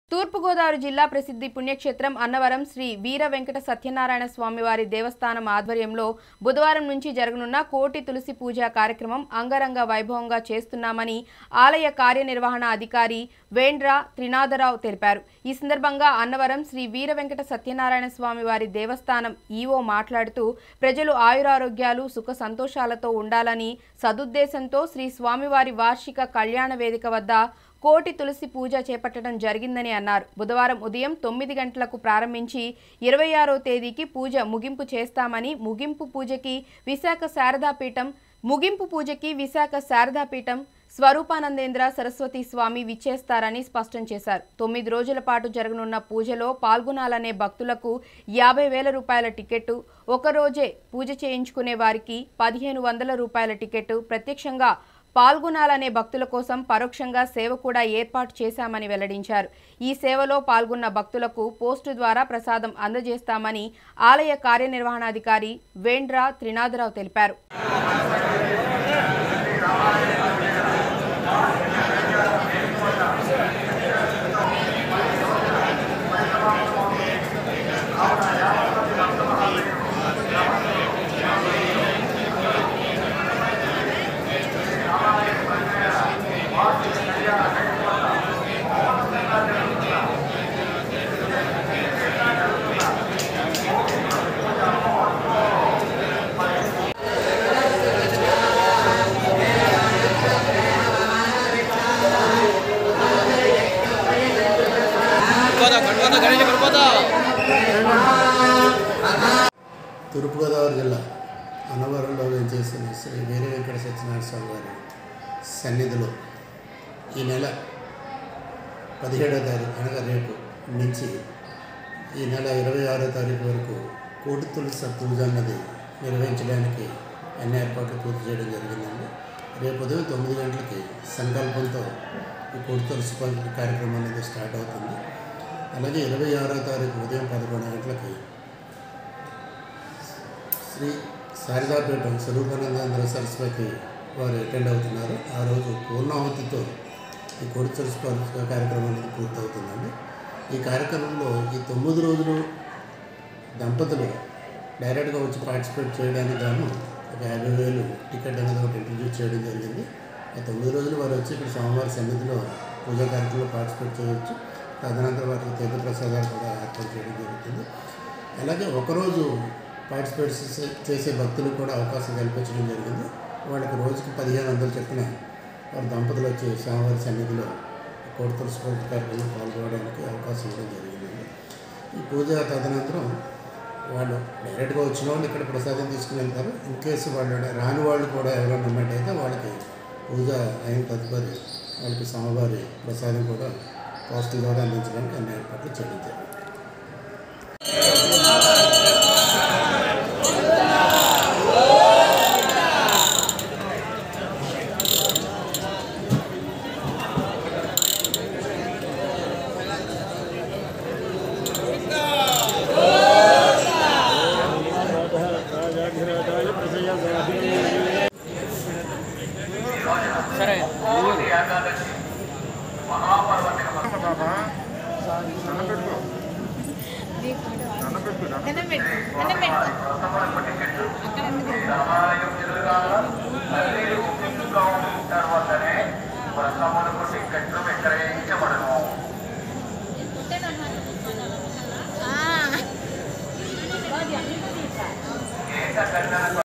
తూర్పుగోదావరి జిల్లా ప్రసిద్ధి పుణ్యక్షేత్రం అన్నవరం శ్రీ వీర వెంకట సత్యనారాయణ స్వామివారి దేవస్థానం ఆధ్వర్యంలో బుధవారం నుంచి జరగనున్న కోటి తులసి పూజ కార్యక్రమం అంగరంగ వైభవంగా చేస్తున్నామని ఆలయ కార్యనిర్వహణ అధికారి వేండ్ర త్రినాథరావు తెలిపారు ఈ సందర్భంగా అన్నవరం శ్రీ వీర వెంకట సత్యనారాయణ స్వామివారి దేవస్థానం ఈవో మాట్లాడుతూ ప్రజలు ఆయురారోగ్యాలు సుఖ సంతోషాలతో ఉండాలని సదుద్దేశంతో శ్రీ స్వామివారి వార్షిక కళ్యాణ వేదిక వద్ద కోటి తులసి పూజ చేపట్టడం జరిగిందని అన్నారు బుధవారం ఉదయం తొమ్మిది గంటలకు ప్రారంభించి ఇరవై ఆరో తేదీకి పూజ ముగింపు చేస్తామని ముగింపు పూజకి విశాఖ శారదాపీఠం ముగింపు పూజకి విశాఖ శారదాపీఠం స్వరూపానందేంద్ర సరస్వతి స్వామి విచ్చేస్తారని స్పష్టం చేశారు తొమ్మిది రోజుల పాటు జరగనున్న పూజలో పాల్గొనాలనే భక్తులకు యాభై వేల రూపాయల టికెట్టు ఒక రోజే పూజ చేయించుకునే వారికి పదిహేను వందల రూపాయల టికెట్టు ప్రత్యక్షంగా పాల్గొనాలనే భక్తుల కోసం పరోక్షంగా సేవ కూడా ఏర్పాటు చేశామని వెల్లడించారు ఈ సేవలో పాల్గొన్న భక్తులకు పోస్టు ద్వారా ప్రసాదం అందజేస్తామని ఆలయ కార్యనిర్వహణాధికారి వేండ్ర త్రినాథరావు తెలిపారు పడిపోతా పడిపోతా గణేష్ పడిపోతా తూర్పుగోదావరి జిల్లా అన్నవరంలో వేంచేసిన శ్రీ వీర వెంకట సత్యనారాయణ స్వామి వారి సన్నిధిలో ఈ నెల పదిహేడో తారీఖు అనగా రేపు నుంచి ఈ నెల ఇరవై ఆరో తారీఖు వరకు కోటి తులసి పూజ అన్నది నిర్వహించడానికి అన్ని ఏర్పాట్లు పూర్తి చేయడం జరిగిందండి రేపు ఉదయం తొమ్మిది గంటలకి సంకల్పంతో ఈ కోటి తులసి పూజ కార్యక్రమం అనేది స్టార్ట్ అవుతుంది అలాగే ఇరవై ఆరో తారీఖు ఉదయం పదకొండు గంటలకి శ్రీ శారదాపీఠం స్వరూపానందేంద్ర సరస్వతి వారు అటెండ్ అవుతున్నారు ఆ రోజు పూర్ణాహుతితో ఈ కొడి తులసి కార్యక్రమం అనేది పూర్తవుతుందండి ఈ కార్యక్రమంలో ఈ తొమ్మిది రోజులు దంపతులు డైరెక్ట్గా వచ్చి పార్టిసిపేట్ చేయడానికి గాను ఒక యాభై వేలు టికెట్ అనేది ఒకటి ఇంట్రడ్యూస్ చేయడం జరిగింది ఆ తొమ్మిది రోజులు వారు వచ్చి ఇక్కడ స్వామివారి సన్నిధిలో పూజా కార్యక్రమంలో పార్టిసిపేట్ చేయవచ్చు తదనంతరం వారికి తీర్థ ప్రసాదాలు కూడా ఏర్పాటు చేయడం జరుగుతుంది అలాగే ఒకరోజు పార్టిసిపేట్ చేసే- చేసే భక్తులకు కూడా అవకాశం కల్పించడం జరిగింది వాళ్ళకి రోజుకి పదిహేను వందలు చెప్పిన వారి దంపతులు వచ్చి స్వామివారి సన్నిధిలో కోటి తులసి పూజ కార్యక్రమంలో పాల్గొనడానికి అవకాశం ఇవ్వడం జరిగిందండి ఈ పూజ తదనంతరం వాళ్ళు డైరెక్ట్గా వచ్చిన వాళ్ళు ఇక్కడ ప్రసాదం తీసుకుని వెళ్తారు ఇన్ కేసు వాళ్ళు రాని వాళ్ళు కూడా ఎవరైనా ఉన్నట్టయితే వాళ్ళకి పూజ అయిన తదుపరి వాళ్ళకి స్వామివారి ప్రసాదం కూడా పోస్టుల ద్వారా అందించడానికి అన్ని ఏర్పాట్లు చేయడం జరిగింది దండం పెట్టు దండం పెట్టు అక్కడ ఉంది. ఆ.